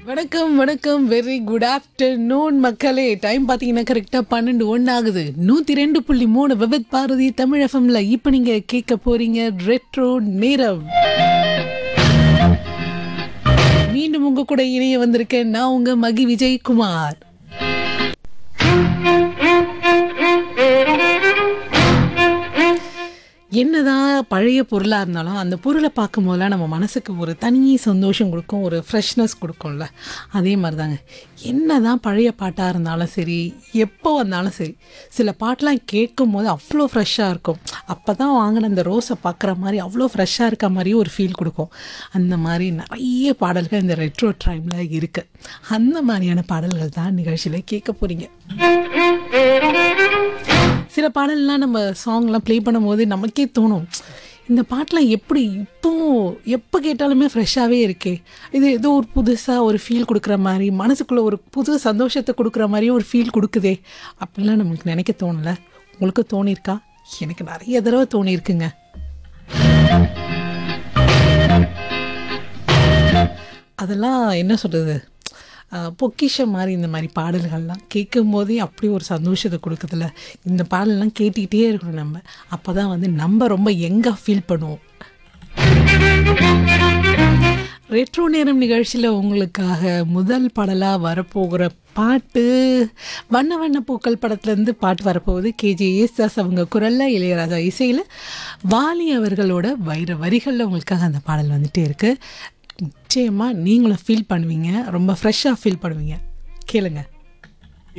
வணக்கம் வணக்கம் very good afternoon மக்களே டைம் பார்த்தீங்கன்னா கரெக்டாக பன்னெண்டு ஒன்று ஆகுது நூற்றி ரெண்டு புள்ளி மூணு விபத் பாரதி தமிழ் எஃப்எம்ல இப்போ நீங்கள் கேட்க போறீங்க ரெட்ரோ நேரம் மீண்டும் உங்க கூட இணைய வந்திருக்கேன் நான் உங்க மகி விஜயகுமார் என்னதான் பழைய பொருளாக இருந்தாலும் அந்த பொருளை பார்க்கும் போதெல்லாம் நம்ம மனசுக்கு ஒரு தனி சந்தோஷம் கொடுக்கும் ஒரு ஃப்ரெஷ்னஸ் கொடுக்கும்ல அதே மாதிரி தாங்க என்ன தான் பழைய பாட்டாக இருந்தாலும் சரி எப்போ வந்தாலும் சரி சில பாட்டெலாம் கேட்கும் போது அவ்வளோ ஃப்ரெஷ்ஷாக இருக்கும் அப்போ தான் வாங்கின அந்த ரோஸை பார்க்குற மாதிரி அவ்வளோ ஃப்ரெஷ்ஷாக இருக்க மாதிரியும் ஒரு ஃபீல் கொடுக்கும் அந்த மாதிரி நிறைய பாடல்கள் இந்த ரெட்ரோ டைமில் இருக்குது அந்த மாதிரியான பாடல்கள் தான் நிகழ்ச்சியில் கேட்க போகிறீங்க சில பாடல்லாம் நம்ம சாங்லாம் ப்ளே பண்ணும்போது நமக்கே தோணும் இந்த பாட்டெலாம் எப்படி இப்போ எப்போ கேட்டாலுமே ஃப்ரெஷ்ஷாகவே இருக்கே இது ஏதோ ஒரு புதுசாக ஒரு ஃபீல் கொடுக்குற மாதிரி மனசுக்குள்ளே ஒரு புது சந்தோஷத்தை கொடுக்குற மாதிரியும் ஒரு ஃபீல் கொடுக்குதே அப்படிலாம் நம்மளுக்கு நினைக்க தோணல உங்களுக்கு தோணியிருக்கா எனக்கு நிறைய தடவை தோணியிருக்குங்க அதெல்லாம் என்ன சொல்கிறது பொக்கிஷம் மாதிரி இந்த மாதிரி பாடல்கள்லாம் கேட்கும் போதே அப்படி ஒரு சந்தோஷத்தை கொடுக்குதுல இந்த பாடலெல்லாம் கேட்டுக்கிட்டே இருக்கணும் நம்ம அப்போ தான் வந்து நம்ம ரொம்ப எங்கே ஃபீல் பண்ணுவோம் ரெட்ரோ நேரம் நிகழ்ச்சியில் உங்களுக்காக முதல் பாடலாக வரப்போகிற பாட்டு வண்ண வண்ண பூக்கள் படத்துலேருந்து பாட்டு வரப்போகுது கேஜே ஏசுதாஸ் அவங்க குரலில் இளையராஜா இசையில் வாலி அவர்களோட வைர வரிகளில் உங்களுக்காக அந்த பாடல் வந்துட்டே இருக்குது நிச்சயமாக நீங்களும் ஃபீல் பண்ணுவீங்க ரொம்ப ஃப்ரெஷ்ஷாக ஃபீல் பண்ணுவீங்க கேளுங்க